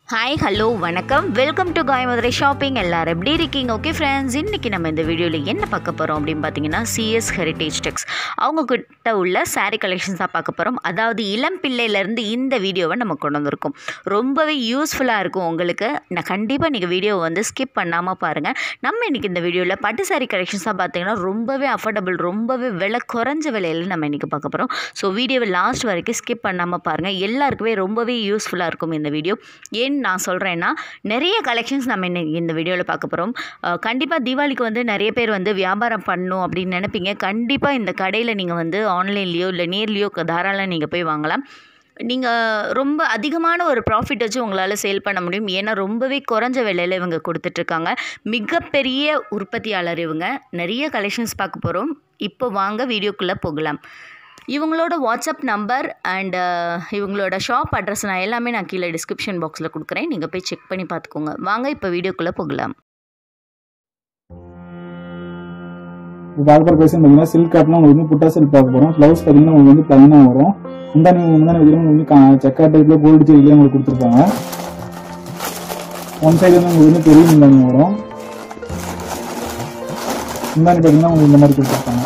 hi hello வணக்கம் welcome to காயமதுரை shopping எல்லாரும் எப்படி இருக்கீங்க ஓகே ஃப்ரெண்ட்ஸ் இன்றைக்கி நம்ம இந்த வீடியோவில் என்ன பார்க்க போகிறோம் அப்படின்னு பார்த்தீங்கன்னா சிஎஸ் ஹெரிட்டேஜ் டெக்ஸ் அவங்க கிட்ட உள்ள saree கலெக்ஷன்ஸ் தான் பார்க்க போகிறோம் அதாவது இளம் பிள்ளையிலேருந்து இந்த வீடியோவை நம்ம கொண்டு வந்திருக்கோம் ரொம்பவே யூஸ்ஃபுல்லாக இருக்கும் உங்களுக்கு நான் கண்டிப்பாக நீங்கள் வீடியோவை வந்து ஸ்கிப் பண்ணாமல் பாருங்கள் நம்ம இன்றைக்கி இந்த வீடியோவில் பட்டு saree கலெக்ஷன்ஸாக பார்த்தீங்கன்னா ரொம்பவே அஃபோர்டபுள் ரொம்பவே விலை குறைஞ்ச விலையில் நம்ம இன்றைக்கி பார்க்க போகிறோம் ஸோ வீடியோவை லாஸ்ட் வரைக்கும் ஸ்கிப் பண்ணாமல் பாருங்கள் எல்லாருக்குமே ரொம்பவே யூஸ்ஃபுல்லாக இருக்கும் இந்த வீடியோ ஏன் நான் சொல்கிறேன்னா நிறைய கலெக்ஷன்ஸ் நம்ம இன்னைக்கு இந்த வீடியோவில் பார்க்க போகிறோம் கண்டிப்பாக தீபாவளிக்கு வந்து நிறைய பேர் வந்து வியாபாரம் பண்ணணும் அப்படின்னு நினைப்பீங்க கண்டிப்பாக இந்த கடையில் நீங்கள் வந்து ஆன்லைன்லேயோ இல்லை நேர்லேயோ தாராளம் நீங்கள் போய் வாங்கலாம் நீங்கள் ரொம்ப அதிகமான ஒரு ப்ராஃபிட் வச்சு உங்களால் சேல் பண்ண முடியும் ஏன்னா ரொம்பவே குறைஞ்ச விலையில் இவங்க கொடுத்துட்ருக்காங்க மிகப்பெரிய உற்பத்தியாளர் இவங்க நிறைய கலெக்ஷன்ஸ் பார்க்க போகிறோம் இப்போ வாங்க வீடியோக்குள்ளே போகலாம் இவங்களோட வாட்ஸ்அப் நம்பர் அண்ட் இவங்களோட ஷாப் அட்ரஸ் நான் எல்லாமே நான் கீழே டிஸ்கிரிப்ஷன் பாக்ஸில் கொடுக்குறேன் நீங்கள் போய் செக் பண்ணி பார்த்துக்கோங்க வாங்க இப்போ வீடியோக்குள்ளே போகலாம் இப்போ பார்க்க போகிற பேசி பார்த்தீங்கன்னா சில்க் காட்னா உங்களுக்கு வந்து புட்டா சில்க் பார்க்க போகிறோம் ப்ளவுஸ் பார்த்தீங்கன்னா உங்களுக்கு வந்து ப்ளைனாக வரும் முந்தானி முந்தானி பார்த்தீங்கன்னா உங்களுக்கு வந்து செக்கா டைப்பில் கோல்டு செடியிலே உங்களுக்கு கொடுத்துருப்பாங்க ஒன் சைடு வந்து உங்களுக்கு வந்து பெரிய முந்தானி வரும் முந்தானி பார்த்தீங்கன்னா உங்களுக்கு இந்த மாதிரி கொடுத்துருப்பாங்க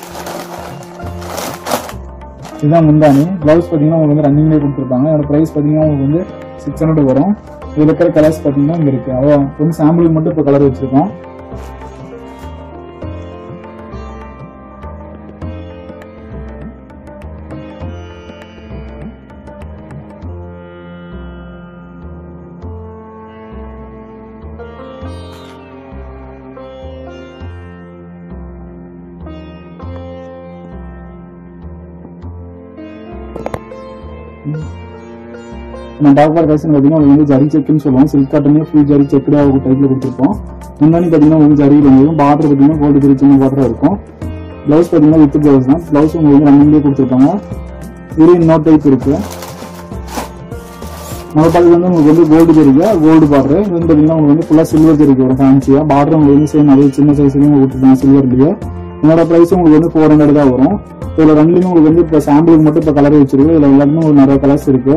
இதுதான் முந்தானி ப்ளவுஸ் பார்த்தீங்கன்னா உங்களுக்கு வந்து ரன்னிங்லேயே கொடுத்துருப்பாங்க அதோட ப்ரைஸ் பார்த்தீங்கன்னா உங்களுக்கு வந்து சிக்ஸ் ஹண்ட்ரட் வரும் இதில் இருக்கிற கலர்ஸ் பார்த்தீங்கன்னா இங்கே இருக்குது அவ்வளோ வந்து சாம்பிளுக்கு மட்டும் இப்போ கலர் வச்சுருக்கோம் நம்ம டாக்டர் கலெக்ஷன் பார்த்தீங்கன்னா உங்களுக்கு வந்து ஜரி செக்குன்னு சொல்லுவோம் சில்க் காட்டனே ஃபுல் ஜரி செக்குடா ஒரு டைப்ல கொடுத்துருப்போம் முன்னாடி பார்த்தீங்கன்னா உங்களுக்கு ஜரியில் இருக்கும் பார்டர் பார்த்தீங்கன்னா கோல்டு ஜரி சின்ன பார்டரா இருக்கும் ப்ளவுஸ் பார்த்தீங்கன்னா வித் ப்ளவுஸ் தான் ப்ளவுஸ் உங்களுக்கு வந்து ரன்னிங்லேயே கொடுத்துருப்பாங்க இது இன்னொரு டைப் இருக்கு நம்ம பார்த்து வந்து உங்களுக்கு வந்து கோல்டு ஜரிக்கா கோல்டு பார்டர் இது வந்து பார்த்தீங்கன்னா உங்களுக்கு வந்து ஃபுல்லாக சில்வர் ஜரிக்கு வரும் ஃபேன்சியாக பார்டர் உங்களுக்கு வந்து சேம் அதே சின்ன சைஸ்லேயும் கொடுத்துருப்பாங்க சில்வர்லேயே என்னோட ப்ரைஸ் உங்களுக்கு வந்து ஃபோர் ஹண்ட்ரட் தான் வரும் இதில் ரெண்டுலையும் உங்களுக்கு வந்து இப்போ சாம்பிளுக்கு மட்டும் இப்போ கலர் வச்சிருக்கு இதில் எல்லாருமே ஒரு நிறைய கலர்ஸ் இருக்கு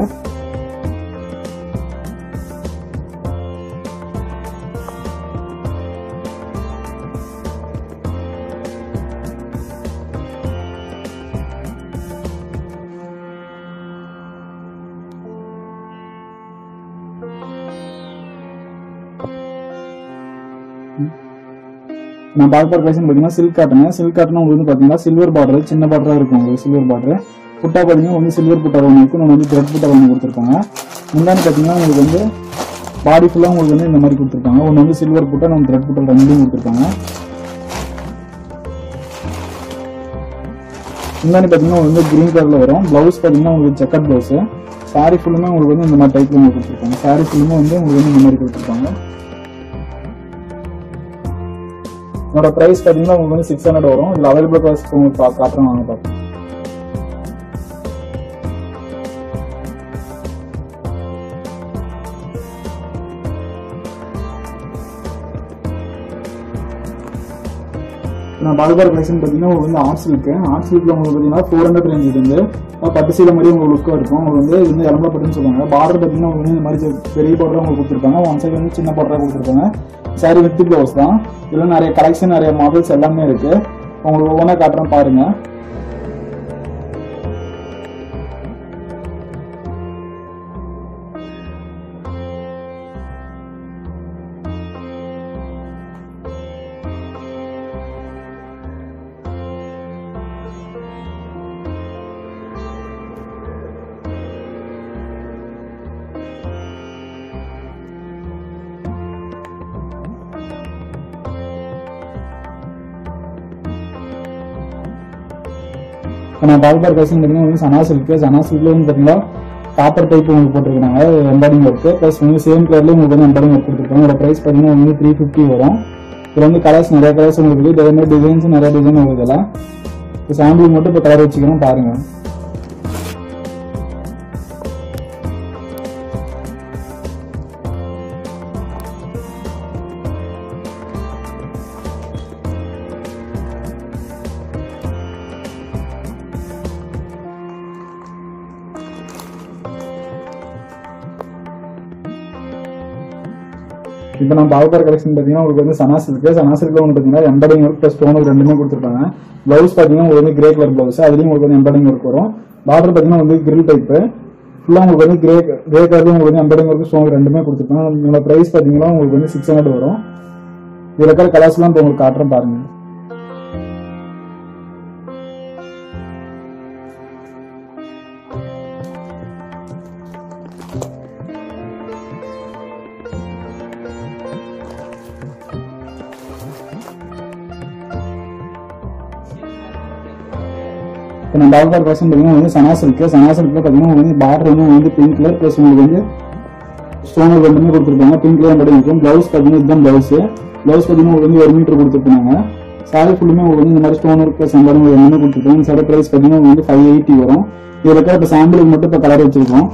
நான் பார்க்க போகிற கலெக்ஷன் பார்த்தீங்கன்னா சில்க் காட்டன் சில்க் காட்டன் உங்களுக்கு வந்து பார்த்தீங்கன்னா சில்வர் பார்டர் சின்ன பார்டராக இருக்கும் உங்களுக்கு சில்வர் பார்டர் புட்டா பார்த்தீங்கன்னா வந்து சில்வர் புட்டா ஒன்று இருக்கும் நம்ம வந்து த்ரெட் புட்டா ஒன்று கொடுத்துருக்காங்க முன்னாடி பார்த்தீங்கன்னா உங்களுக்கு வந்து பாடி ஃபுல்லாக உங்களுக்கு வந்து இந்த மாதிரி கொடுத்துருக்காங்க ஒன்று வந்து சில்வர் புட்டா நம்ம த்ரெட் புட்டா ரெண்டும் கொடுத்துருக்காங்க முன்னாடி பார்த்தீங்கன்னா உங்களுக்கு வந்து கிரீன் கலரில் வரும் ப்ளவுஸ் பார்த்தீங்கன்னா உங்களுக்கு செக்கட் ப்ளவுஸ் சாரி ஃபுல்லுமே உங்களுக்கு வந்து இந்த மாதிரி டைப்பில் உங்களுக்கு கொடுத்துருக்காங்க சாரி ஃபுல்லுமே வந்து உங்களுக்கு வந்து இந்த மாதிரி கொடுத்துருக்காங்க இதோட பிரைஸ் பார்த்தீங்கன்னா உங்களுக்கு வந்து சிக்ஸ் ஹண்ட்ரட் வரும் இதில் அவைலபிள் ப்ரைஸ் உங்களுக்கு பா- காட்டுறேன் வாங்க பார்ப்போம் நான் பாலிபார் கலெக்ஷன் பார்த்தீங்கன்னா உங்களுக்கு வந்து ஆர்ட் சில்க்கு ஆர்ட் சில்க்ல உங்களுக்கு பார்த்தீங்கன்னா ஃபோர் ஹண்ட்ரட் ரேஞ்ச் இருந்து பட்டு சீலை மாதிரி உங்களுக்கு லுக்காக இருக்கும் உங்களுக்கு வந்து இது வந்து இளம்பா பட்டுன்னு சொல்லுவாங்க பார்டர் பார்த்தீங்கன்னா உங்களுக்கு வந்து இந்த மாதிரி செ- பெரிய பார்டர் உங்களுக்கு கொடுத்துருப்பாங்க ஒன் சைடு வந்து சின்ன பார்டராக கொடுத்துருப்பாங்க சாரி வித் ப்ளவுஸ் தான் இதில் நிறைய கலெக்ஷன் நிறைய மாடல்ஸ் எல்லாமே இருக்கு உங்களுக்கு ஒவ்வொன்றா காட்டுறேன் பாருங்க இப்போ நான் பால்பார் கலெக்ஷன் பார்த்தீங்கன்னா வந்து சனா சில்க்கு சனா சில்க்ல வந்து பார்த்தீங்கன்னா காப்பர் டைப் உங்களுக்கு போட்டிருக்காங்க எம்பாடிங் ஒர்க்கு ப்ளஸ் வந்து சேம் கலர்லேயே உங்களுக்கு வந்து எம்பாடிங் ஒர்க் கொடுத்துருக்காங்க இதோட ப்ரைஸ் பார்த்தீங்கன்னா வந்து த்ரீ ஃபிஃப்டி வரும் இதில் வந்து கலர்ஸ் நிறைய கலர்ஸ் உங்களுக்கு இருக்குது இதே மாதிரி டிசைன்ஸ் நிறைய டிசைன் உங்களுக்கு இதெல்லாம் இப்போ சாம்பிள் மட்டும் இப்போ கலர் வச்சுக்கணும் பாருங்க இப்போ நம்ம பாகப்பார் கலெக்ஷன் பார்த்தீங்கன்னா உங்களுக்கு வந்து சனாஸ் இருக்கு சனாஸ் இருக்கு உங்களுக்கு பார்த்தீங்கன்னா எம்படிங் ஒர்க் ப்ளஸ் ஸ்டோன் ரெண்டுமே கொடுத்துருப்பாங்க ப்ளவுஸ் பார்த்தீங்கன்னா உங்களுக்கு வந்து கிரே கலர் ப்ளவுஸ் அதுலேயும் உங்களுக்கு வந்து எம்படிங் ஒர்க் வரும் பார்டர் பார்த்தீங்கன்னா வந்து கிரில் டைப்பு ஃபுல்லாக உங்களுக்கு வந்து கிரே கிரே கலர்ல உங்களுக்கு வந்து எம்படிங் ஒர்க் ஸ்டோன் ரெண்டுமே கொடுத்துருப்பாங்க உங்களோட ப்ரைஸ் பார்த்தீங்கன்னா உங்களுக்கு வந்து சிக்ஸ் ஹண்ட்ரட் வரும் இதில் இருக்கிற கலர்ஸ்லாம் இப்போ உங்களுக்கு காட்டுறேன் பாருங்க இப்போ நம்ம பால்பார் கலெக்ஷன் பார்த்தீங்கன்னா வந்து சனா சில்க்கு சனா சில்க்ல பார்த்தீங்கன்னா உங்களுக்கு வந்து பார்டர் வந்து வந்து பிங்க் கலர் ப்ளஸ் உங்களுக்கு வந்து ஸ்டோன் ரெண்டுமே கொடுத்துருப்பாங்க பிங்க் கலர் மட்டும் இருக்கும் ப்ளவுஸ் பார்த்தீங்கன்னா இதுதான் ப்ளவுஸ் ப்ளவுஸ் பார்த்தீங்கன்னா உங்களுக்கு வந்து ஒரு மீட்டர் கொடுத்துருப்பாங்க சாரி ஃபுல்லுமே உங்களுக்கு வந்து இந்த மாதிரி ஸ்டோன் ஒர்க் ப்ளஸ் எம்பாரிங் ரெண்டுமே கொடுத்துருப்பாங்க இந்த சைடு ப்ரைஸ் பார்த்தீங்கன்னா உங்களுக்கு வந்து ஃபைவ் எயிட்டி வரும் இதில் இருக்கிற இப்போ சாம்பிளுக்கு மட்டும் இப்போ கலர் வச்சிருக்கோம்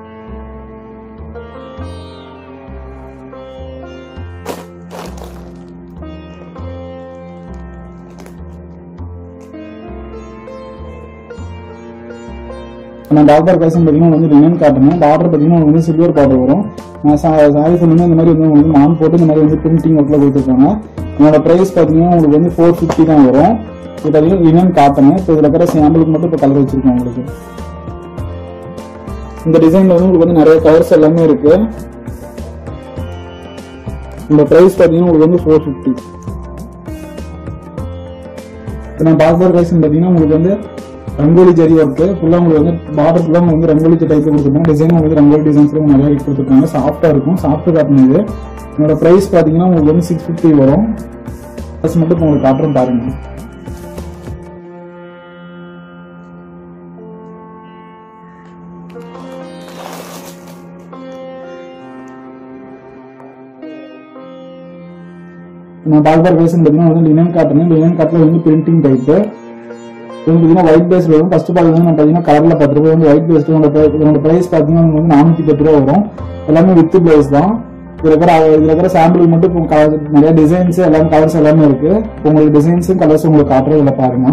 நம்ம டாக்டர் கலெக்ஷன் பார்த்தீங்கன்னா வந்து லினன் காட்டணும் பார்டர் பார்த்தீங்கன்னா வந்து சில்வர் பார்டர் வரும் சாரி ஃபுல்லுமே இந்த மாதிரி வந்து உங்களுக்கு மான் போட்டு இந்த மாதிரி வந்து பிரிண்டிங் ஒர்க்கில் கொடுத்துருக்காங்க என்னோட ப்ரைஸ் பார்த்தீங்கன்னா உங்களுக்கு வந்து ஃபோர் ஃபிஃப்டி தான் வரும் இது பார்த்தீங்கன்னா லினன் காட்டனு இப்போ இதில் இருக்கிற சாம்பிளுக்கு மட்டும் இப்போ கலர் வச்சிருக்கோம் உங்களுக்கு இந்த டிசைன்ல வந்து உங்களுக்கு வந்து நிறைய கலர்ஸ் எல்லாமே இருக்கு இந்த ப்ரைஸ் பார்த்தீங்கன்னா உங்களுக்கு வந்து ஃபோர் ஃபிஃப்டி இப்போ நான் பாஸ்போர்ட் கலெக்ஷன் பார்த்தீங்கன்னா உங்களுக்கு வந்து ரங்கோலி ஜரி ஒர்க்கு ஃபுல்லாக உங்களுக்கு வந்து பார்டர் ஃபுல்லாக உங்களுக்கு வந்து ரங்கோலி டைப் கொடுத்துருப்பாங்க டிசைன் வந்து ரங்கோலி டிசைன்ஸ்ல நிறைய கொடுத்துருக்காங்க சாஃப்டாக இருக்கும் சாஃப்ட் காட்டன் இது என்னோட ப்ரைஸ் பார்த்தீங்கன்னா உங்களுக்கு வந்து சிக்ஸ் ஃபிஃப்டி வரும் ப்ளஸ் மட்டும் இப்போ உங்களுக்கு காட்டுறேன் பாருங்க நான் டாக்டர் கலெக்ஷன் பார்த்தீங்கன்னா வந்து லினன் காட்டன் லினன் காட்டில் வந்து பிரிண்டிங் டைப்பு இது பார்த்தீங்கன்னா ஒயிட் பேஸ் வரும் ஃபர்ஸ்ட் பார்த்தீங்கன்னா நம்ம பார்த்தீங்கன்னா கலர்ல பத்து ரூபாய் வந்து ஒயிட் பேஸ்ட் இதோட இதோட பிரைஸ் பார்த்தீங்கன்னா உங்களுக்கு வந்து நானூத்தி பத்து ரூபா வரும் எல்லாமே வித் பிளேஸ் தான் இதுல இருக்கிற இதுல இருக்கிற சாம்பிள் மட்டும் இப்போ colours- நிறைய டிசைன்ஸ் எல்லாமே கலர்ஸ் எல்லாமே இருக்கு இப்போ உங்களுக்கு டிசைன்ஸும் கலர்ஸ் உங்களுக்கு காட்டுறது இதுல பாருங்க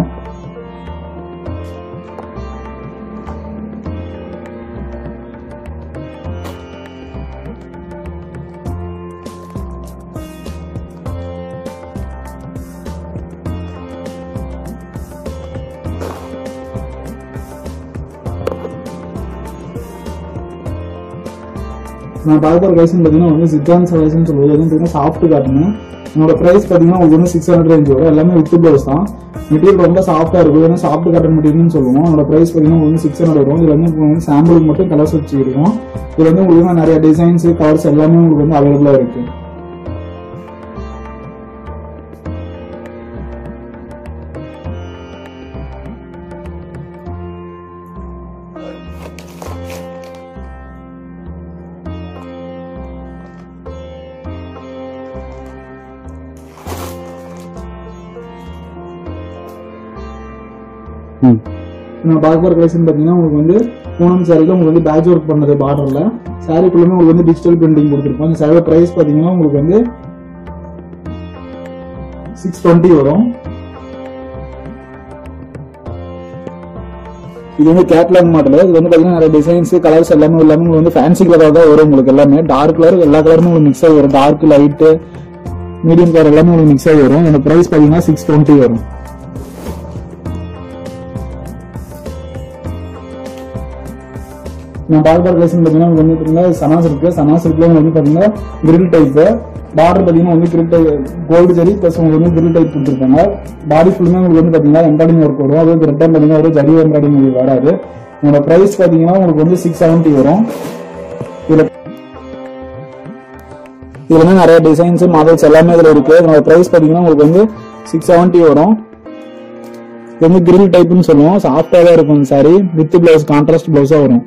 நான் பார்க்குற ரைஸ்னு பார்த்தீங்கன்னா வந்து சித்தான் ரைஸ்னு சொல்லுவது அது பார்த்தீங்கன்னா சாஃப்ட் காட்டணும் என்னோட ப்ரைஸ் பார்த்தீங்கன்னா உங்களுக்கு வந்து சிக்ஸ் ஹண்ட்ரட் ரேஞ்ச் வரும் எல்லாமே வித் ப்ளவுஸ் தான் மெட்டீரியல் ரொம்ப சாஃப்டாக இருக்கும் இது வந்து சாஃப்ட் காட்டன் மெட்டீரியல்னு சொல்லுவோம் என்னோட ப்ரைஸ் பார்த்தீங்கன்னா உங்களுக்கு சிக்ஸ் ஹண்ட்ரட் வரும் இது வந்து உங்களுக்கு வந்து சாம்பிளுக்கு மட்டும் கலர்ஸ் வச்சுருக்கோம் இது வந்து உங்களுக்கு வந்து நிறைய டிசைன்ஸ் கலர்ஸ் எல்லாமே உங்களுக்கு வந்து அவைலபிளாக இருக்கு நம்ம பார்க்குற கலெக்ஷன் பார்த்தீங்கன்னா உங்களுக்கு வந்து பூனம் சாரியில் உங்களுக்கு வந்து பேட்ச் ஒர்க் பண்ணது பார்டரில் சாரிக்குள்ளுமே உங்களுக்கு வந்து டிஜிட்டல் பிரிண்டிங் கொடுத்துருப்போம் இந்த சாரியோட ப்ரைஸ் பார்த்தீங்கன்னா உங்களுக்கு வந்து சிக்ஸ் டுவெண்ட்டி வரும் இது வந்து கேட்லாக் மாடல் இது வந்து பார்த்தீங்கன்னா நிறைய டிசைன்ஸ் கலர்ஸ் எல்லாமே எல்லாமே உங்களுக்கு வந்து ஃபேன்சி கலராக தான் வரும் உங்களுக்கு எல்லாமே டார்க் கலர் எல்லா கலருமே உங்களுக்கு மிக்ஸ் ஆகி வரும் டார்க் லைட்டு மீடியம் கலர் எல்லாமே உங்களுக்கு மிக்ஸ் ஆகி வரும் இந்த ப்ரைஸ் பார்த்தீங்கன்னா சிக்ஸ் டுவெண்ட்டி வரும் நான் பார்க்குற கலெக்ஷன் பார்த்தீங்கன்னா உங்களுக்கு வந்து பார்த்தீங்கன்னா சனாஸ் இருக்கு சனாஸ் இருக்குல வந்து பார்த்தீங்கன்னா கிரில் டைப்பு பார்டர் பார்த்தீங்கன்னா வந்து grill type gold zari plus உங்களுக்கு வந்து கிரில் டைப் கொடுத்துருக்காங்க பாடி ஃபுல்லுமே உங்களுக்கு வந்து பார்த்தீங்கன்னா எம்பாடிங் ஒர்க் வரும் அது ரிட்டன் பார்த்தீங்கன்னா ஒரு ஜரி எம்பாடிங் உங்களுக்கு வராது உங்களோட ப்ரைஸ் பார்த்தீங்கன்னா உங்களுக்கு வந்து சிக்ஸ் செவன்ட்டி வரும் இதில் இதுல வந்து நிறைய டிசைன்ஸ் மாடல்ஸ் எல்லாமே இதுல இருக்கு இதோட பிரைஸ் பாத்தீங்கன்னா உங்களுக்கு வந்து சிக்ஸ் செவன்ட்டி வரும் இது வந்து கிரில் டைப்னு சொல்லுவோம் சாஃப்டா தான் இருக்கும் சாரி வித் பிளவுஸ் கான்ட்ராஸ்ட் பிளவுஸா வரும்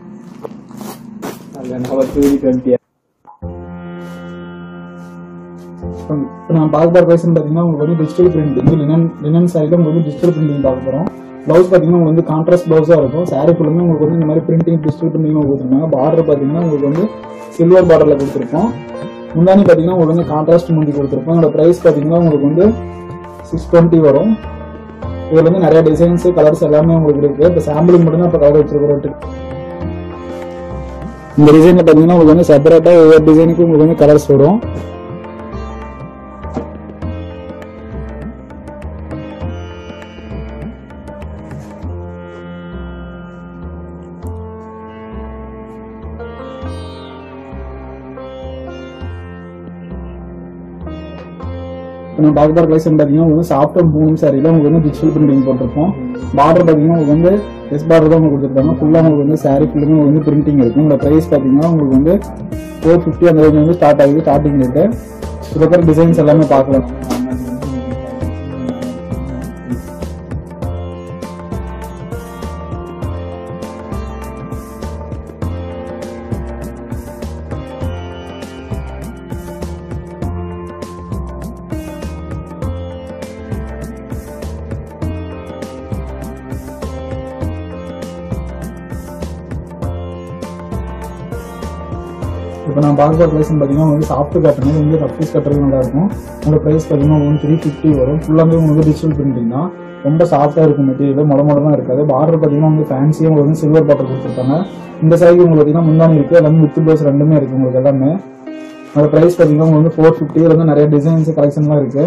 இப்போ நான் பார்க்க போகிற கொஸ்டின் பார்த்தீங்கன்னா உங்களுக்கு வந்து டிஜிட்டல் பிரிண்டிங் லினன் லினன் சாரியில் உங்களுக்கு வந்து டிஜிட்டல் பிரிண்டிங் பார்க்க போகிறோம் ப்ளவுஸ் பார்த்தீங்கன்னா உங்களுக்கு வந்து கான்ட்ராஸ்ட் ப்ளவுஸாக இருக்கும் சாரி ஃபுல்லுமே உங்களுக்கு வந்து இந்த மாதிரி பிரிண்டிங் டிஜிட்டல் பிரிண்டிங் கொடுத்துருக்காங்க பார்டர் பார்த்தீங்கன்னா உங்களுக்கு வந்து சில்வர் பார்டரில் கொடுத்துருக்கோம் முந்தானி பார்த்தீங்கன்னா உங்களுக்கு வந்து கான்ட்ராஸ்ட் முந்தி கொடுத்துருப்போம் அதோட ப்ரைஸ் பார்த்தீங்கன்னா உங்களுக்கு வந்து சிக்ஸ் டுவெண்ட்டி வரும் இதில் வந்து நிறைய டிசைன்ஸ் கலர்ஸ் எல்லாமே உங்களுக்கு இருக்கு இப்போ சாம்பிளுக்கு மட்டும் தான் இப்போ கலர் வச்சிருக்கிறோம் இந்த டிசைனில் பார்த்தீங்கன்னா உங்களுக்கு வந்து செப்பரேட்டாக ஒவ்வொரு டிசைனுக்கும் உங்களுக்கு வந்து கலர்ஸ் வரும் இப்போ நம்ம பார்க்க போகிற கலெக்ஷன் பார்த்தீங்கன்னா உங்களுக்கு சாஃப்ட் அண்ட் பூனம் சாரியில் உங்களுக்கு வந்து டிஜிட்டல் பிரிண்டிங் போட்டிருப்போம் பார்டர் பார்த்தீங்கன்னா உங்களுக்கு வந்து எஸ் பார்டர் தான் உங்களுக்கு கொடுத்துருக்காங்க ஃபுல்லாக உங்களுக்கு வந்து சாரி ஃபுல்லுமே உங்களுக்கு வந்து பிரிண்டிங் இருக்கும் உங்களோட ப்ரைஸ் பார்த்தீங்கன்னா உங்களுக்கு வந்து ஃபோர் ஃபிஃப்டி அந்த ரேஞ்ச் வந்து ஸ்டார்ட் ஆகுது ஸ்டார்டிங் ரேட்டு இதுக்கப்புறம் டிசைன்ஸ் எல்லாமே பார்க்கலாம் இப்போ நான் பார்க்க போகிற கலெக்ஷன் பார்த்தீங்கன்னா உங்களுக்கு சாஃப்ட் காட்டன் இது வந்து ரஃபீஸ் கட்டுறது நல்லா இருக்கும் உங்களோட ப்ரைஸ் பார்த்தீங்கன்னா உங்களுக்கு த்ரீ ஃபிஃப்டி வரும் ஃபுல்லாகவே உங்களுக்கு டிஜிட்டல் பிரிண்டிங் தான் ரொம்ப சாஃப்ட்டாக இருக்கும் மெட்டீரியல் முட முடலாம் இருக்காது பார்டர் பார்த்தீங்கன்னா உங்களுக்கு ஃபேன்சியாக உங்களுக்கு வந்து சில்வர் பாட்டர் கொடுத்துருக்காங்க இந்த சாரிக்கு உங்களுக்கு பார்த்தீங்கன்னா முந்தானி இருக்குது எல்லாமே வித் ப்ளவுஸ் ரெண்டுமே இருக்குது உங்களுக்கு எல்லாமே அதோட ப்ரைஸ் பார்த்தீங்கன்னா உங்களுக்கு வந்து ஃபோர் ஃபிஃப்டி வந்து நிறைய டிசைன்ஸ் கலெக்ஷன்லாம் இருக்குது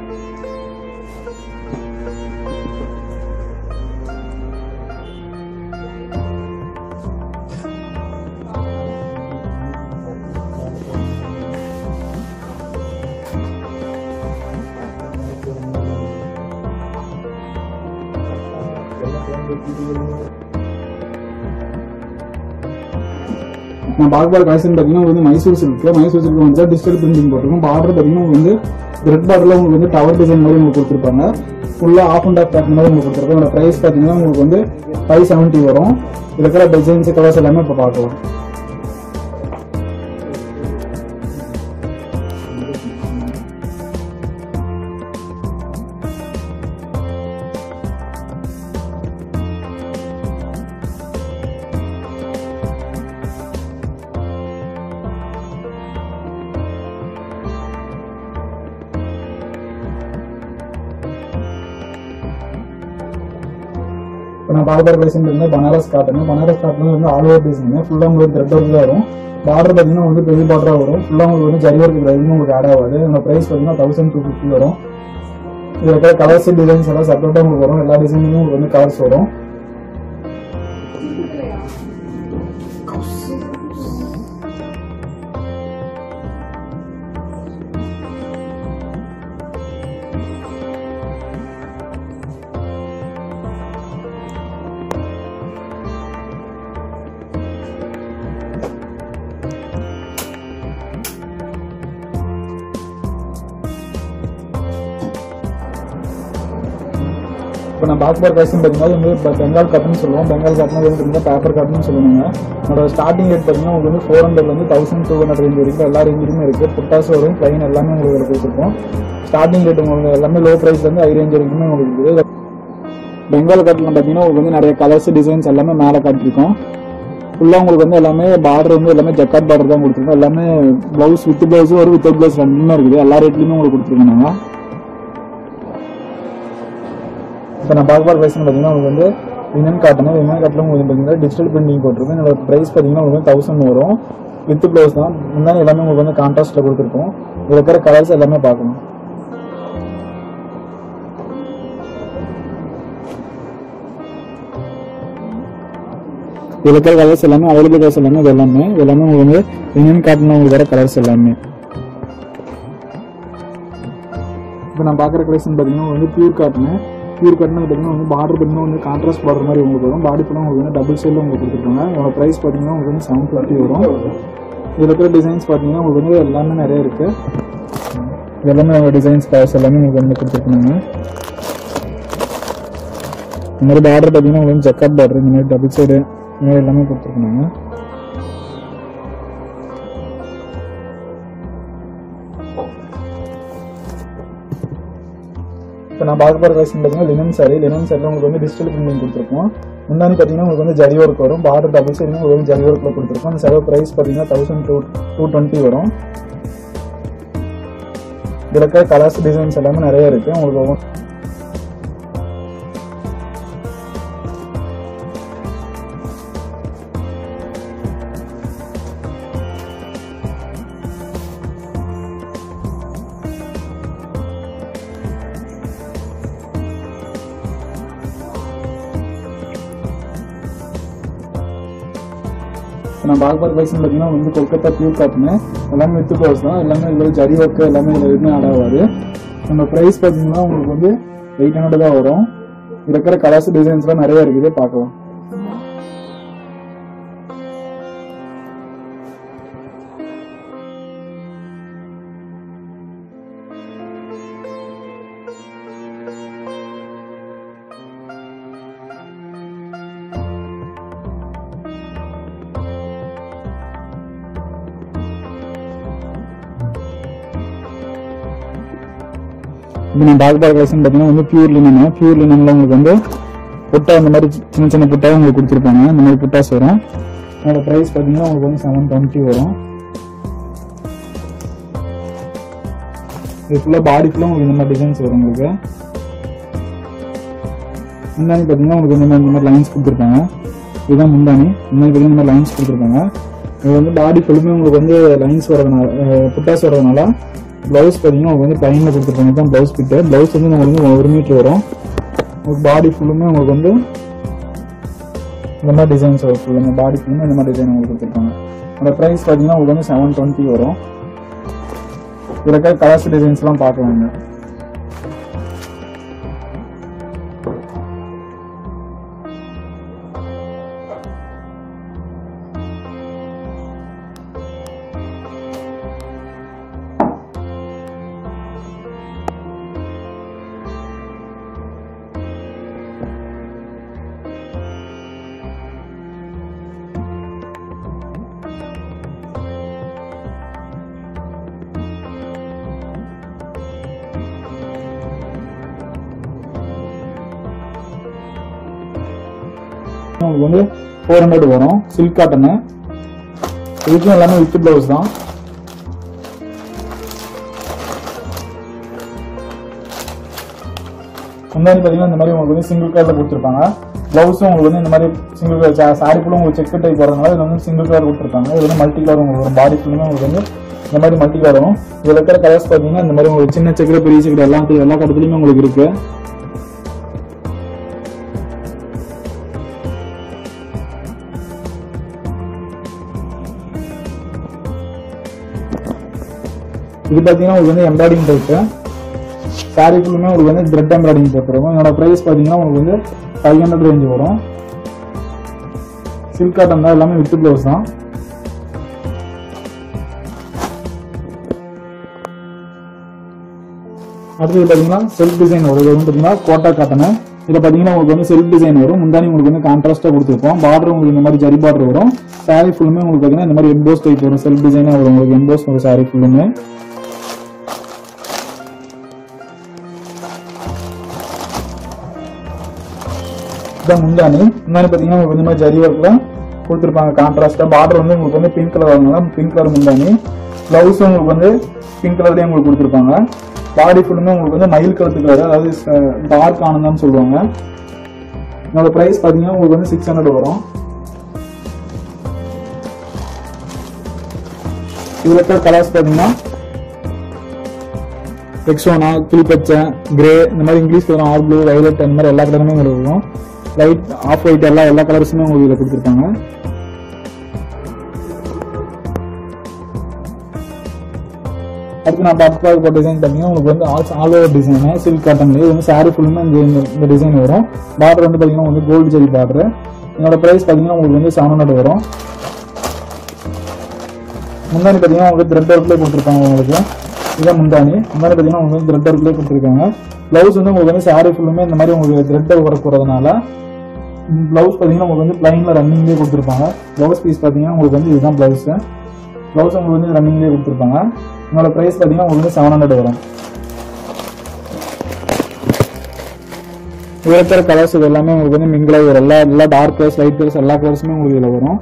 நான் பார்க்க போகிற கலெக்ஷன் பார்த்தீங்கன்னா வந்து மைசூர் சில்க் மைசூர் சில்க் வந்து டிஜிட்டல் பிரிண்டிங் போட்டிருக்கும் பார்டர் பார்த்தீங்கன்னா உங்களுக்கு வந்து ரெட் பார்டரில் உங்களுக்கு வந்து டவர் டிசைன் மாதிரி உங்களுக்கு கொடுத்துருப்பாங்க ஃபுல்லாக ஆஃப் அண்ட் ஆஃப் பேக் மாதிரி உங்களுக்கு கொடுத்துருக்கோம் அதோட ப்ரைஸ் பார்த்தீங்கன்னா உங்களுக்கு வந்து ஃபைவ் செவன்ட்டி வரும் இதுல இருக்கிற டிசைன்ஸ் கலர்ஸ் எல்லாமே இப்போ பார்க்கலாம் இப்போ நான் பார்க்க போகிற கலெக்ஷன் வந்து பனாரஸ் காட்டன் பனாரஸ் காட்டன் வந்து ஆல் ஓவர் டிசைன் ஃபுல்லாக உங்களுக்கு த்ரெட் ஒர்க் தான் வரும் பார்டர் பார்த்தீங்கன்னா வந்து பெரிய பார்டராக வரும் ஃபுல்லாக உங்களுக்கு வந்து ஜரி ஒர்க் எதுவும் உங்களுக்கு ஆட் ஆகாது அந்த ப்ரைஸ் பார்த்தீங்கன்னா தௌசண்ட் டூ ஃபிஃப்டி வரும் இதில் இருக்கிற கலர்ஸ் டிசைன்ஸ் எல்லாம் செப்பரேட்டாக உங்களுக்கு வரும் எல்லா டிசைன்லையும் உங்களுக்கு வந்து கலர்ஸ் வரும் இப்போ நான் பார்க்க போகிற கலெக்ஷன் பார்த்தீங்கன்னா இது வந்து இப்போ பெங்கால் காட்டன் சொல்லுவோம் பெங்கால் காட்டன் வந்து பார்த்தீங்கன்னா பேப்பர் காட்டன் சொல்லுவாங்க என்னோட ஸ்டார்டிங் ரேட் பார்த்தீங்கன்னா உங்களுக்கு வந்து ஃபோர் ஹண்ட்ரட்லேருந்து தௌசண்ட் டூ ஹண்ட்ரட் ரேஞ்ச் வரைக்கும் எல்லா ரேஞ்சிலுமே இருக்குது புட்டாஸ் வரும் ப்ளைன் எல்லாமே உங்களுக்கு இதில் கொடுத்துருக்கோம் ஸ்டார்டிங் ரேட் உங்களுக்கு எல்லாமே லோ ப்ரைஸ்லேருந்து ஹை ரேஞ்ச் வரைக்குமே உங்களுக்கு இருக்குது பெங்கால் காட்டில் பார்த்தீங்கன்னா உங்களுக்கு வந்து நிறைய கலர்ஸ் டிசைன்ஸ் எல்லாமே மேலே காட்டியிருக்கோம் ஃபுல்லாக உங்களுக்கு வந்து எல்லாமே பார்டர் வந்து எல்லாமே ஜக்காட் பார்டர் தான் கொடுத்துருக்கோம் எல்லாமே ப்ளவுஸ் வித் ப்ளவுஸ் ஒரு வித் ப்ளவுஸ் ரெண்டுமே இருக்குது எல்லா ரேட்லையுமே உங்களுக்கு கொடுத்துருக்கோம் நாங்கள் இப்போ நான் பார்க்க போகிற ப்ரைஸ் பார்த்தீங்கன்னா உங்களுக்கு வந்து விமன் காட்டன் விமன் காட்டில் உங்களுக்கு பார்த்தீங்கன்னா டிஜிட்டல் பிரிண்டிங் போட்டிருக்கும் என்னோட ப்ரைஸ் பார்த்தீங்கன்னா உங்களுக்கு தௌசண்ட் வரும் வித் ப்ளவுஸ் தான் முன்னாடி எல்லாமே உங்களுக்கு வந்து கான்ட்ராஸ்ட்டில் கொடுத்துருக்கோம் இதில் இருக்கிற கலர்ஸ் எல்லாமே பார்க்கணும் இதில் இருக்கிற கலர்ஸ் எல்லாமே அவைலபிள் கலர்ஸ் எல்லாமே இது எல்லாமே இது எல்லாமே உங்களுக்கு வந்து விமன் காட்டன் உங்களுக்கு வர கலர்ஸ் எல்லாமே இப்போ நான் பார்க்குற கலெக்ஷன் பார்த்தீங்கன்னா வந்து பியூர் காட்டன் பியூர் காட்டன் பார்த்தீங்கன்னா வந்து பார்டர் பார்த்தீங்கன்னா வந்து கான்ட்ராஸ்ட் பார்டர் மாதிரி உங்களுக்கு வரும் பாடி ஃபுல்லாக உங்களுக்கு வந்து டபுள் சைடில் உங்களுக்கு கொடுத்துருக்காங்க இதோட ப்ரைஸ் பார்த்தீங்கன்னா உங்களுக்கு வந்து செவன் ஃபிஃப்டி வரும் இதில் இருக்கிற டிசைன்ஸ் பார்த்தீங்கன்னா உங்களுக்கு வந்து எல்லாமே நிறைய இருக்குது இது எல்லாமே டிசைன்ஸ் கலர்ஸ் எல்லாமே உங்களுக்கு வந்து கொடுத்துருக்காங்க இந்த மாதிரி பார்டர் பார்த்தீங்கன்னா உங்களுக்கு வந்து ஜக்காட் பார்டர் இந்த மாதிரி டபுள் சைடு இந்த மாதிரி எல்லாமே கொடுத்துருக்காங்க இப்போ நான் பார்க்க போகிற கலெக்ஷன் பார்த்தீங்கன்னா லினன் சாரி லினன் சாரியில் உங்களுக்கு வந்து டிஜிட்டல் பிரிண்டிங் கொடுத்துருக்கோம் முன்னாடி பார்த்தீங்கன்னா உங்களுக்கு வந்து ஜரி ஒர்க் வரும் பார்டர் டபுள் சைடு உங்களுக்கு வந்து ஜரி ஒர்க்கில் கொடுத்துருக்கோம் அந்த செலவு ப்ரைஸ் பார்த்தீங்கன்னா தௌசண்ட் டூ டூ டுவெண்ட்டி வரும் இதில் இருக்கிற கலர்ஸ் டிசைன்ஸ் எல்லாமே நிறைய இருக்குது உங்களுக்கு ஒவ்வொரு- நான் பார்க்க போகிற கலெக்ஷன் பார்த்தீங்கன்னா வந்து கொல்கத்தா பியூர் காட்டுன்னு எல்லாமே வித்து க்ளோஸ் தான் எல்லாமே இதில் ஜரி ஒர்க்கு எல்லாமே இதில் எதுவுமே ஆட் ஆகாது நம்ம ப்ரைஸ் பார்த்தீங்கன்னா உங்களுக்கு வந்து எயிட் ஹண்ட்ரட் தான் வரும் இதுல இருக்கிற கலர்ஸ் டிசைன்ஸ்லாம் நிறைய இருக்குது பார்க்கலாம் இப்போ நான் பார்க்க போகிற கலெக்ஷன் பார்த்தீங்கன்னா வந்து பியூர் லினன் பியூர் லினனில் உங்களுக்கு வந்து புட்டா இந்த மாதிரி சின்ன சின்ன புட்டாவும் உங்களுக்கு கொடுத்துருப்பாங்க இந்த மாதிரி புட்டாஸ் வரும் அதோட ப்ரைஸ் பார்த்தீங்கன்னா உங்களுக்கு வந்து செவன் டுவெண்ட்டி வரும் இது ஃபுல்லாக பாடி ஃபுல்லாக உங்களுக்கு இந்த மாதிரி டிசைன்ஸ் வரும் உங்களுக்கு முந்தானி பார்த்தீங்கன்னா உங்களுக்கு இந்த மாதிரி இந்த மாதிரி லைன்ஸ் கொடுத்துருப்பாங்க இதுதான் முந்தானி முன்னாடி பார்த்தீங்கன்னா இந்த மாதிரி லைன்ஸ் கொடுத்துருப்பாங்க இது வந்து பாடி ஃபுல்லுமே உங்களுக்கு வந்து லைன்ஸ் வரதுனால அஹ், புட்டாஸ் வரதுனால ப்ளவுஸ் பார்த்தீங்கன்னா உங்களுக்கு வந்து டைமில் கொடுத்துருப்பாங்க தான் ப்ளவுஸ் கிட்ட ப்ளவுஸ் வந்து உங்களுக்கு வந்து ஒரு மீட்டர் வரும் உங்களுக்கு பாடி ஃபுல்லுமே உங்களுக்கு வந்து இந்த மாதிரி டிசைன்ஸ் வரும் ஃபுல்லுமே பாடி ஃபுல்லுமே இந்த மாதிரி டிசைன் உங்களுக்கு கொடுத்துருப்பாங்க அந்த ப்ரைஸ் பார்த்தீங்கன்னா உங்களுக்கு வந்து செவன் டுவெண்ட்டி வரும் இதில் இருக்க கலர்ஸ் டிசைன்ஸ்லாம் பார்க்கலாங்க உங்களுக்கு வந்து ஃபோர் ஹண்ட்ரட் வரும் சில்க் காட்டனு இதுக்கும் எல்லாமே வித் ப்ளவுஸ் தான் முன்னாடி பார்த்தீங்கன்னா இந்த மாதிரி உங்களுக்கு வந்து சிங்கிள் கலரில் கொடுத்துருப்பாங்க ப்ளவுஸும் உங்களுக்கு வந்து இந்த மாதிரி சிங்கிள் கலர் சாரி ஃபுல்லும் உங்களுக்கு செக் டைப் வரதுனால இதில் வந்து சிங்கிள் கலர் கொடுத்துருப்பாங்க இது வந்து மல்டி கலர் உங்களுக்கு வரும் பாடி ஃபுல்லுமே உங்களுக்கு வந்து இந்த மாதிரி மல்டி கலர் வரும் இதில் இருக்கிற கலர்ஸ் பார்த்தீங்கன்னா இந்த மாதிரி உங்களுக்கு சின்ன செக்கரை பெரிய செக்கரை எல்லா எல்லா கடத்துலையுமே உங்களுக்கு இருக்கு இது பார்த்தீங்கன்னா உங்களுக்கு வந்து எம்ப்ராய்டிங் டைப்பு சாரி ஃபுல்லுமே உங்களுக்கு வந்து த்ரெட் எம்ப்ராய்டிங் போட்டுருக்கும் என்னோட ப்ரைஸ் பார்த்தீங்கன்னா உங்களுக்கு வந்து ஃபைவ் ஹண்ட்ரட் ரேஞ்ச் வரும் சில்க் காட்டன் தான் எல்லாமே வித் ப்ளவுஸ் தான் அடுத்தது பார்த்தீங்கன்னா செல்ஃப் டிசைன் வரும் இது வந்து பார்த்தீங்கன்னா கோட்டா காட்டனு இதில் பார்த்தீங்கன்னா உங்களுக்கு வந்து செல்ஃப் டிசைன் வரும் முந்தானி உங்களுக்கு வந்து கான்ட்ராஸ்ட்டாக கொடுத்துருப்போம் பார்டர் உங்களுக்கு இந்த மாதிரி ஜரி பார்டர் வரும் சாரி ஃபுல்லுமே உங்களுக்கு பார்த்தீங்கன்னா இந்த மாதிரி எம்போஸ் டைப் வரும் செல்ஃப் டிசைனாக வரும் உங்களுக்கு எம்போஸ் வரும் சாரி ஃபுல்லுமே இதான் முந்தானி முந்தானி பார்த்தீங்கன்னா உங்களுக்கு இந்த மாதிரி ஜரி ஒர்க்கில் கொடுத்துருப்பாங்க கான்ட்ராஸ்ட்டாக பார்டர் வந்து உங்களுக்கு வந்து பிங்க் கலர் வரனால பிங்க் கலர் முந்தானி ப்ளவுஸும் உங்களுக்கு வந்து பிங்க் கலர்லேயே உங்களுக்கு கொடுத்துருப்பாங்க பாடி ஃபுல்லுமே உங்களுக்கு வந்து மயில் கலத்து கலர் அதாவது டார்க் ஆனந்தான்னு சொல்லுவாங்க என்னோட ப்ரைஸ் பார்த்தீங்கன்னா உங்களுக்கு வந்து சிக்ஸ் ஹண்ட்ரட் வரும் இதில் இருக்கிற கலர்ஸ் பார்த்தீங்கன்னா எக்ஸோனா கிளிப்பச்சை கிரே இந்த மாதிரி English colour or blue violet அந்த மாதிரி எல்லா கலருமே உங்களுக்கு இருக்கும் லைட் ஆஃப் ஒயிட் எல்லா எல்லா கலர்ஸுமே உங்களுக்கு இதில் கொடுத்துருக்காங்க அடுத்து நான் பார்த்து பார்க்க டிசைன் பார்த்தீங்கன்னா உங்களுக்கு வந்து all all over design silk காட்டன்லேயே இது வந்து சாரி ஃபுல்லுமே இந்த இந்த- இந்த டிசைன் வரும் பார்டர் வந்து பார்த்தீங்கன்னா வந்து கோல்டு ஜெரி பார்டர் என்னோட ப்ரைஸ் பார்த்தீங்கன்னா உங்களுக்கு வந்து செவன் ஹண்ட்ரட் வரும் முந்தானி பார்த்தீங்கன்னா உங்களுக்கு த்ரெட் ஒர்க்லேயே கொடுத்துருக்காங்க உங்களுக்கு இதான் முந்தானி முந்தானி பார்த்தீங்கன்னா உங்களுக்கு வந்து த்ரெட் ஒர்க்லேயே கொடுத்துருக்காங்க ப்ளவுஸ் வந்து உங்களுக்கு வந்து சாரி ஃபுல்லுமே இந்த மாதிரி உங்களுக்கு த்ரெட் ஒர்க் வரதுனால ப்ளவுஸ் பார்த்தீங்கன்னா உங்களுக்கு வந்து ப்ளைனில் ரன்னிங்லேயே கொடுத்துருப்பாங்க ப்ளவுஸ் பீஸ் பார்த்தீங்கன்னா உங்களுக்கு வந்து இதுதான் ப்ளவுஸு ப்ளவுஸ் உங்களுக்கு வந்து ரன்னிங்லேயே கொடுத்துருப்பாங்க உங்களோட ப்ரைஸ் பார்த்தீங்கன்னா உங்களுக்கு வந்து செவன் ஹண்ட்ரட் வரும் இதில் இருக்கிற கலர்ஸ் இது எல்லாமே உங்களுக்கு வந்து மிங்கிளாகி வரும் எல்லா எல்லா டார்க் கலர்ஸ் லைட் கலர்ஸ் எல்லா கலர்ஸுமே உங்களுக்கு இதில் வரும்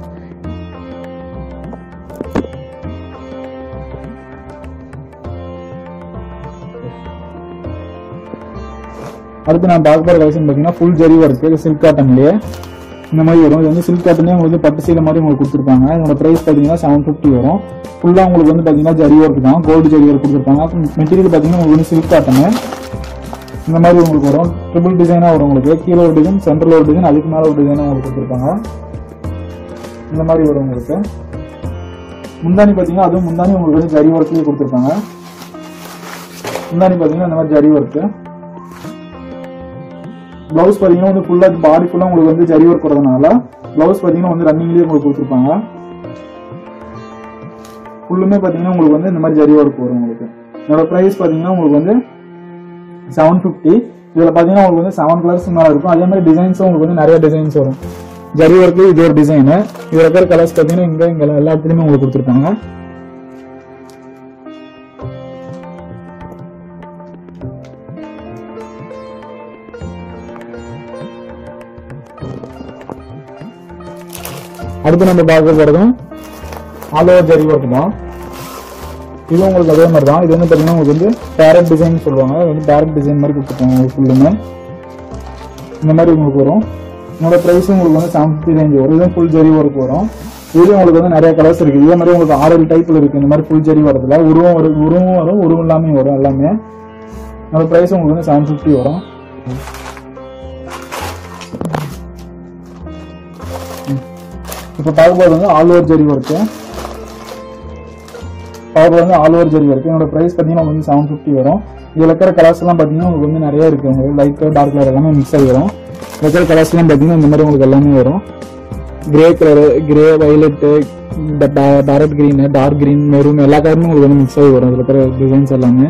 அடுத்து நான் பார்க்க போகிற கலெக்ஷன் பார்த்தீங்கன்னா ஃபுல் ஜரி ஒர்க்கு சில்க் காட்டன்லேயே இந்த மாதிரி வரும் இது வந்து சில்க் காட்டனே உங்களுக்கு பட்டு சீலை மாதிரி உங்களுக்கு கொடுத்துருப்பாங்க இதோட ப்ரைஸ் பார்த்தீங்கன்னா செவன் ஃபிஃப்டி வரும் ஃபுல்லாக உங்களுக்கு வந்து பார்த்தீங்கன்னா ஜரி ஒர்க் தான் கோல்டு ஜரி ஒர்க் கொடுத்துருப்பாங்க மெட்டீரியல் பார்த்தீங்கன்னா உங்களுக்கு வந்து சில்க் காட்டனு இந்த மாதிரி உங்களுக்கு வரும் ட்ரிபிள் டிசைனாக வரும் உங்களுக்கு கீழே ஒரு டிசைன் சென்டரில் ஒரு டிசைன் அதுக்கு மேலே ஒரு டிசைனாக உங்களுக்கு கொடுத்துருப்பாங்க இந்த மாதிரி வரும் உங்களுக்கு முந்தானி பார்த்தீங்கன்னா அதுவும் முந்தானி உங்களுக்கு வந்து ஜரி ஒர்க்லேயே கொடுத்துருப்பாங்க முந்தானி பார்த்தீங்கன்னா இந்த மாதிரி ஜரி ஒர்க்கு ப்ளவுஸ் பார்த்தீங்கன்னா வந்து ஃபுல்லாக பாடி ஃபுல்லாக உங்களுக்கு வந்து ஜரி ஒர்க் வரதுனால ப்ளவுஸ் பார்த்தீங்கன்னா வந்து ரன்னிங்லேயே உங்களுக்கு கொடுத்துருப்பாங்க ஃபுல்லுமே பார்த்தீங்கன்னா உங்களுக்கு வந்து இந்த மாதிரி ஜரி ஒர்க் வரும் உங்களுக்கு இதோட ப்ரைஸ் பார்த்தீங்கன்னா உங்களுக்கு வந்து செவன் ஃபிஃப்டி இதில் பார்த்தீங்கன்னா உங்களுக்கு வந்து செவன் கலர்ஸ் மேலே இருக்கும் அதே மாதிரி டிசைன்ஸும் உங்களுக்கு வந்து நிறைய டிசைன்ஸ் வரும் ஜரி ஒர்க்கு இது ஒரு டிசைனு இதில் இருக்கிற கலர்ஸ் பார்த்தீங்கன்னா இங்கே இங்கே எல்லா இடத்துலையுமே உங்களுக்கு கொடுத்துருப்பாங்க அடுத்து நம்ம பார்க்க போகிறதும் ஆல் ஓவர் ஜரி ஒர்க் தான் இது உங்களுக்கு அதே மாதிரி தான் இது வந்து பார்த்தீங்கன்னா உங்களுக்கு வந்து பேரட் டிசைன் சொல்லுவாங்க இது வந்து பேரட் டிசைன் மாதிரி கொடுத்துருப்பாங்க உங்களுக்கு ஃபுல்லுமே இந்த மாதிரி உங்களுக்கு வரும் என்னோட ப்ரைஸ் உங்களுக்கு வந்து செவன் ஃபிஃப்டி ரேஞ்ச் வரும் இதுவும் ஃபுல் ஜரி ஒர்க் வரும் இதுலேயும் உங்களுக்கு வந்து நிறைய கலர்ஸ் இருக்குது இதே மாதிரி உங்களுக்கு ஆறு டைப்பில் இருக்குது இந்த மாதிரி ஃபுல் ஜரி வரதுல உருவம் வரும் உருவம் வரும் உருவம் இல்லாமல் வரும் எல்லாமே என்னோட ப்ரைஸ் உங்களுக்கு வந்து செவன் ஃபிஃப்டி வரும் இப்போ பார்க்கும்போது வந்து ஆல் ஓவர் ஜரி ஒர்க்கு பார்க்கும்போது வந்து ஆல் ஓவர் ஜரி ஒர்க்கு என்னோட ப்ரைஸ் பார்த்தீங்கன்னா உங்களுக்கு வந்து செவன் ஃபிஃப்டி வரும் இதில் இருக்கிற கலர்ஸ் எல்லாம் பார்த்தீங்கன்னா உங்களுக்கு வந்து நிறைய இருக்கு உங்களுக்கு லைட் கலர் டார்க் கலர் எல்லாமே மிக்ஸ் ஆகி வரும் இருக்கிற கலர்ஸ் எல்லாம் பார்த்தீங்கன்னா இந்த மாதிரி உங்களுக்கு எல்லாமே வரும் grey colour grey violet parrot green dark green maroon எல்லா கலருமே உங்களுக்கு வந்து மிக்ஸ் ஆகி வரும் இதில் இருக்கிற டிசைன்ஸ் எல்லாமே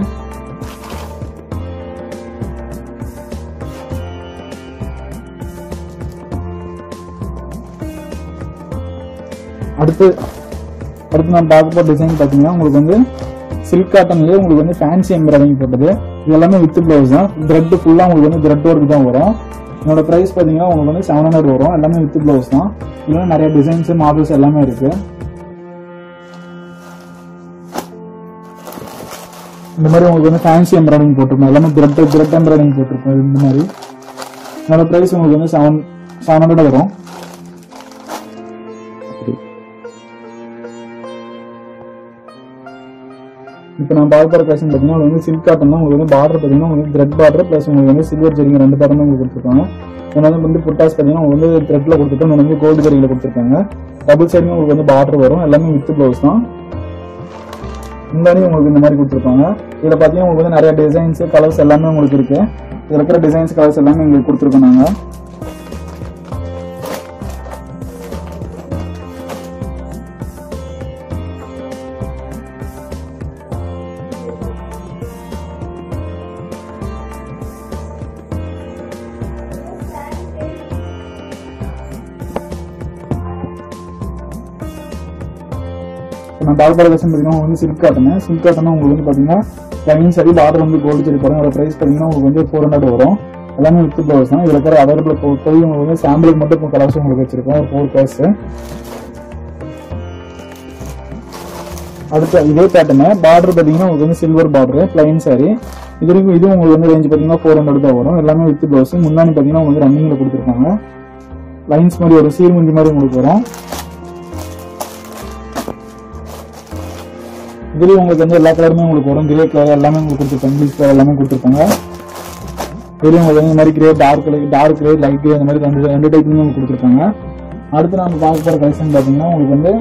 அடுத்து அடுத்து நம்ம பார்க்க போகிற டிசைன் பார்த்தீங்கன்னா உங்களுக்கு வந்து சில்க் காட்டன்லேயே உங்களுக்கு வந்து ஃபேன்சி எம்ப்ராய்டிங் போட்டது இது எல்லாமே வித் ப்ளவுஸ் தான் த்ரெட் ஃபுல்லாக உங்களுக்கு வந்து த்ரெட் ஒர்க் தான் வரும் என்னோட ப்ரைஸ் பார்த்தீங்கன்னா உங்களுக்கு வந்து செவன் ஹண்ட்ரட் வரும் எல்லாமே வித் ப்ளவுஸ் தான் இதுல நிறைய டிசைன்ஸ் மாடல்ஸ் எல்லாமே இருக்கு இந்த மாதிரி உங்களுக்கு வந்து ஃபேன்சி எம்ப்ராய்டிங் போட்டிருக்கோம் எல்லாமே த்ரெட் த்ரெட் எம்ப்ராய்டிங் போட்டிருக்கோம் இந்த மாதிரி என்னோட ப்ரைஸ் உங்களுக்கு வந்து செவன் செவன் ஹண்ட்ரட் வரும் இப்போ நான் பார்க்க போகிற கலெக்ஷன் பார்த்தீங்கன்னா உங்களுக்கு வந்து சில்க் காட்டன் உங்களுக்கு வந்து பார்டர் பார்த்தீங்கன்னா உங்களுக்கு த்ரெட் பார்டர் ப்ளஸ் உங்களுக்கு வந்து சில்வர் ஜெரிங்க ரெண்டு பேருமே உங்களுக்கு கொடுத்துருக்காங்க இது வந்து வந்து புட்டாஸ் பார்த்தீங்கன்னா உங்களுக்கு வந்து த்ரெட்டில் கொடுத்துருக்கோம் இன்னொன்று வந்து கோல்டு ஜெரியில் கொடுத்துருக்காங்க டபுள் சைடுமே உங்களுக்கு வந்து பார்டர் வரும் எல்லாமே வித் ப்ளவுஸ் தான் முந்தானி உங்களுக்கு இந்த மாதிரி கொடுத்துருப்பாங்க இதில் பார்த்தீங்கன்னா உங்களுக்கு வந்து நிறைய டிசைன்ஸ் கலர்ஸ் எல்லாமே உங்களுக்கு இருக்கு இதில் இருக்கிற டிசைன்ஸ் கலர்ஸ் எல்லாமே உங்களுக்கு கொடுத்துருக்கோம் நாங்கள் இப்போ நான் டாக் கலெக்ஷன் பார்த்தீங்கன்னா உங்களுக்கு வந்து சில்க் காட்டன் சில்க் காட்டன் உங்களுக்கு வந்து பார்த்தீங்கன்னா லைன் சரி பார்டர் வந்து கோல்டு சரி போடும் அதோட ப்ரைஸ் பார்த்தீங்கன்னா உங்களுக்கு வந்து ஃபோர் ஹண்ட்ரட் வரும் எல்லாமே வித் ப்ளவுஸ் தான் இதில் இருக்கிற அவைலபிள் போய் உங்களுக்கு வந்து சாம்பிளுக்கு மட்டும் இப்போ கலர்ஸ் உங்களுக்கு வச்சிருக்கோம் ஒரு ஃபோர் கலர்ஸ் அடுத்து இதே பேட்டர்னு பார்டர் பார்த்தீங்கன்னா உங்களுக்கு வந்து சில்வர் பார்டர் பிளைன் சாரி இதுக்கு இது உங்களுக்கு வந்து ரேஞ்ச் பார்த்தீங்கன்னா ஃபோர் ஹண்ட்ரட் தான் வரும் எல்லாமே வித் ப்ளவுஸ் முன்னாடி பார்த்தீங்கன்னா உங்களுக்கு ரன்னிங்கில் கொடுத்துருக்காங்க லைன்ஸ் மாதிரி ஒரு சீர்முஞ்சி மாதிரி உங்களுக்கு வரும் இதுலேயும் உங்களுக்கு வந்து எல்லா கலருமே உங்களுக்கு வரும் கிரே கலர் எல்லாமே உங்களுக்கு கொடுத்துருப்பாங்க இங்கிலீஷ் கலர் எல்லாமே கொடுத்துருப்பாங்க இதுலேயும் உங்களுக்கு வந்து இந்த மாதிரி grey dark colour dark grey light grey அந்த மாதிரி ரெண்டு ரெண்டு டைப்லையுமே உங்களுக்கு கொடுத்துருப்பாங்க அடுத்து நம்ம பார்க்க போகிற கலெக்ஷன் பார்த்தீங்கன்னா உங்களுக்கு வந்து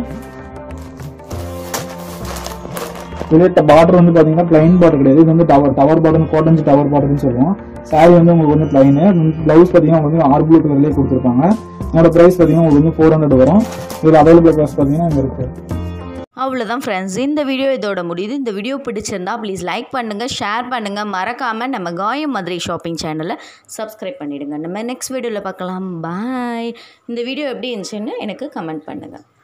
இதுல பார்டர் வந்து பாத்தீங்கன்னா பிளைன் பார்டர் கிடையாது இது வந்து tower tower border cottons tower பார்டர்னு சொல்லுவோம் சாரி வந்து உங்களுக்கு வந்து பிளைனு பிளவுஸ் பாத்தீங்கன்னா உங்களுக்கு வந்து ஆர் ப்ளூ கலர்லேயே கொடுத்துருப்பாங்க என்னோட பிரைஸ் பாத்தீங்கன்னா உங்களுக்கு வந்து ஃபோர் ஹண்ட்ரட் வரும் இதில் அவைலபிள் ப்ரைஸ் பாத்தீங்கன்னா இங்க இருக்கு அவ்வளோதான் ஃப்ரெண்ட்ஸ் இந்த வீடியோ இதோட முடியுது இந்த வீடியோ பிடிச்சிருந்தா ப்ளீஸ் லைக் பண்ணுங்கள் ஷேர் பண்ணுங்கள் மறக்காமல் நம்ம காயம் மதுரை ஷாப்பிங் சேனலை சப்ஸ்கிரைப் பண்ணிவிடுங்க நம்ம நெக்ஸ்ட் வீடியோவில் பார்க்கலாம் பாய் இந்த வீடியோ எப்படி இருந்துச்சுன்னு எனக்கு கமெண்ட் பண்ணுங்கள்